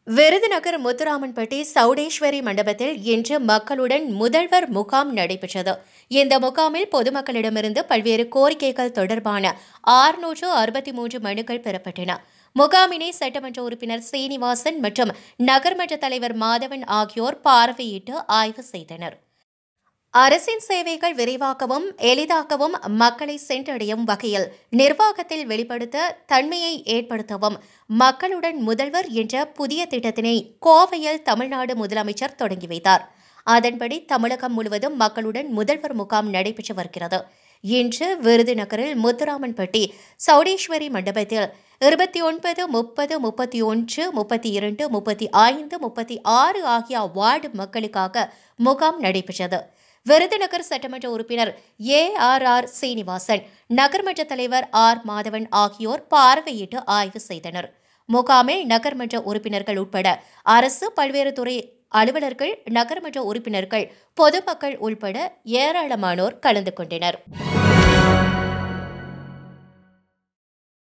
விருதுநகர் முத்துராமன்பட்டி சௌடேஸ்வரி மண்டபத்தில் இன்று மக்களுடன் முதல்வர் முகாம் நடைபெற்றது இந்த முகாமில் பொதுமக்களிடமிருந்து பல்வேறு கோரிக்கைகள் தொடர்பான ஆறுநூற்று அறுபத்தி மூன்று மனுக்கள் பெறப்பட்டன முகாமினை சட்டமன்ற உறுப்பினர் சீனிவாசன் மற்றும் நகர்மன்ற தலைவர் மாதவன் ஆகியோர் பார்வையிட்டு ஆய்வு செய்தனர் அரசின் சேவைகள் விரிவாக்கவும் எளிதாக்கவும் மக்களை சென்றடையும் வகையில் நிர்வாகத்தில் வெளிப்படுத்த தன்மையை ஏற்படுத்தவும் மக்களுடன் முதல்வர் என்ற புதிய திட்டத்தினை கோவையில் தமிழ்நாடு முதலமைச்சர் தொடங்கி வைத்தார் அதன்படி தமிழகம் முழுவதும் மக்களுடன் முதல்வர் முகாம் நடைபெற்று வருகிறது இன்று விருதுநகரில் முத்துராமன்பட்டி சௌடேஸ்வரி மண்டபத்தில் இருபத்தி ஒன்பது முப்பது முப்பத்தி ஒன்று முப்பத்தி இரண்டு முப்பத்தி ஐந்து முப்பத்தி ஆறு ஆகிய வார்டு மக்களுக்காக முகாம் நடைபெற்றது விருதுநகர் சட்டமன்ற உறுப்பினர் ஏ ஆர் ஆர் சீனிவாசன் நகர்மன்ற தலைவர் ஆர் மாதவன் ஆகியோர் பார்வையிட்டு ஆய்வு செய்தனர் முகாமில் நகர்மன்ற உறுப்பினர்கள் உட்பட அரசு பல்வேறு துறை அலுவலர்கள் நகர்மன்ற உறுப்பினர்கள் பொதுமக்கள் உள்பட ஏராளமானோர் கலந்து கொண்டனர்